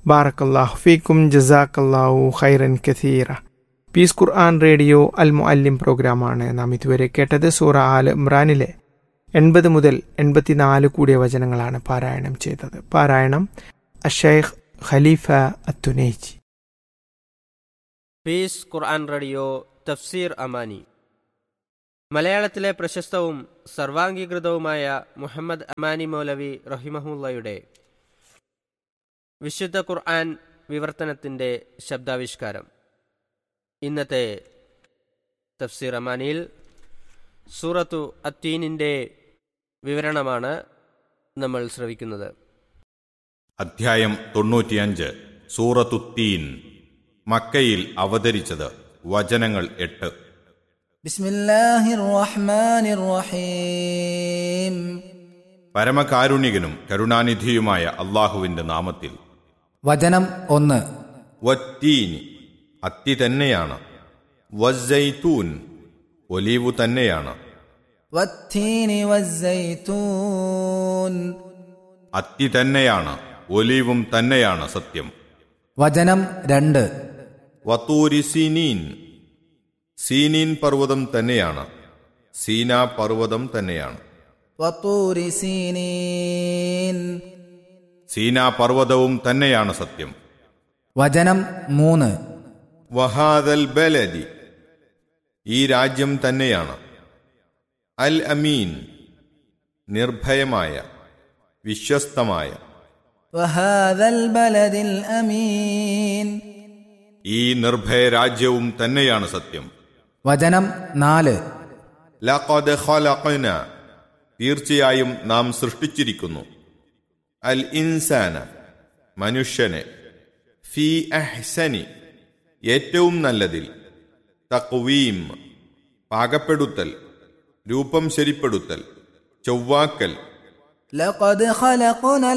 ബാറക്കല്ലാഹു ഫീക്കും ജസാക്കല്ലാഹു ഖൈറൻ കഥീറ പീസ് ഖുർആൻ റേഡിയോ അൽ മുഅല്ലിം പ്രോഗ്രാമാണ് നാം ഇതുവരെ കേട്ടത് സൂറ ആൽ ഇമ്രാനിലെ എൺപത് മുതൽ എൺപത്തിനാല് കൂടിയ വചനങ്ങളാണ് പാരായണം ചെയ്തത് പാരായണം അഷൈഖ് ഖലീഫ അത്തുനൈജി പീസ് ഖുർആൻ റേഡിയോ തഫ്സീർ അമാനി മലയാളത്തിലെ പ്രശസ്തവും സർവാംഗീകൃതവുമായ മുഹമ്മദ് അമാനി മൗലവി റഹിമഹുല്ലയുടെ വിശുദ്ധ ഖുർആൻ വിവർത്തനത്തിൻ്റെ ശബ്ദാവിഷ്കാരം ഇന്നത്തെ തഫ്സീർ അമാനിയിൽ സൂറത്തു അത്തീനിൻ്റെ വിവരണമാണ് നമ്മൾ ശ്രവിക്കുന്നത് അധ്യായം തൊണ്ണൂറ്റിയഞ്ച് സൂറത്തുത്തീൻ മക്കയിൽ അവതരിച്ചത് വചനങ്ങൾ എട്ട് بسم الله الرحمن الرحيم പരമകാരുണികനും കരുണാനിധിയുമായ അള്ളാഹുവിന്റെ നാമത്തിൽ വചനം ഒന്ന് വത്തീനി അത്തി തന്നെയാണ് വസ്സൈത്തൂൻ ഒലീവു തന്നെയാണ് والتين والزيتون അത്തി തന്നെയാണ് ഒലീവും തന്നെയാണ് സത്യം വചനം രണ്ട് വത്തൂരി സീനീൻ സീനീൻ പർവ്വതം തന്നെയാണ് സീന പർവ്വതം തന്നെയാണ് وطور سينين സീന പർവ്വതവും തന്നെയാണ് സത്യം വചനം മൂന്ന് വഹാദൽ ബലദി ഈ രാജ്യം തന്നെയാണ് അൽ അമീൻ നിർഭയമായ വിശ്വസ്തമായ وهذا البلد الأمين ഈ നിർഭയ രാജ്യവും തന്നെയാണ് സത്യം വചനം നാല് ലഖദ് ഖലഖന തീർച്ചയായും നാം സൃഷ്ടിച്ചിരിക്കുന്നു അൽ ഇൻസാന മനുഷ്യനെ ഫി അഹ്സനി ഏറ്റവും നല്ലതിൽ തക്വീം പാകപ്പെടുത്തൽ രൂപം ശരിപ്പെടുത്തൽ ചൊവ്വാക്കൽ لقد خلقنا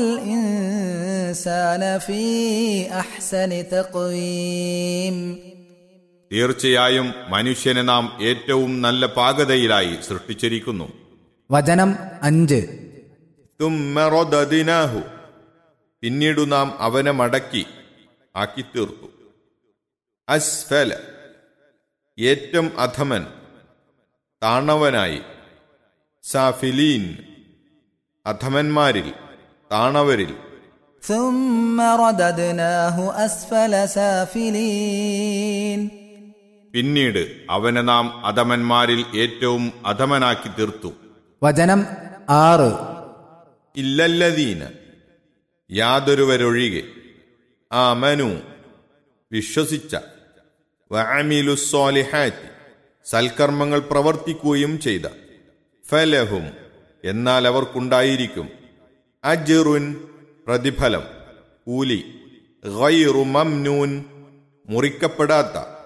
الإنسان في أحسن تقويم തീർച്ചയായും മനുഷ്യനെ നാം ഏറ്റവും നല്ല പാകതയിലായി സൃഷ്ടിച്ചിരിക്കുന്നു വചനം അഞ്ച് തുമ്മ റദദിനാഹു. പിന്നീടു നാം അവനെ മടക്കി ആക്കി തീർത്തു അസ്ഫല ഏറ്റം അധമൻ താണവനായി സാഫിലീൻ അധമന്മാരിൽ താണവരിൽ ثم رددناه أسفل سافلين പിന്നീട് അവനെ നാം അധമന്മാരിൽ ഏറ്റവും അധമനാക്കി തീർത്തു വചനം ആറ് ഇല്ലല്ലദീന യാതൊരുവരൊഴികെ ആ മനു വിശ്വസിച്ച വഅമിലുസ്സാലിഹാത്തി സൽക്കർമ്മങ്ങൾ പ്രവർത്തിക്കുകയും ചെയ്ത ഫലഹും എന്നാൽ അവർക്കുണ്ടായിരിക്കും അജിറുൻ പ്രതിഫലം കൂലി ഗൈറു മംനൂൻ മുറിക്കപ്പെടാത്ത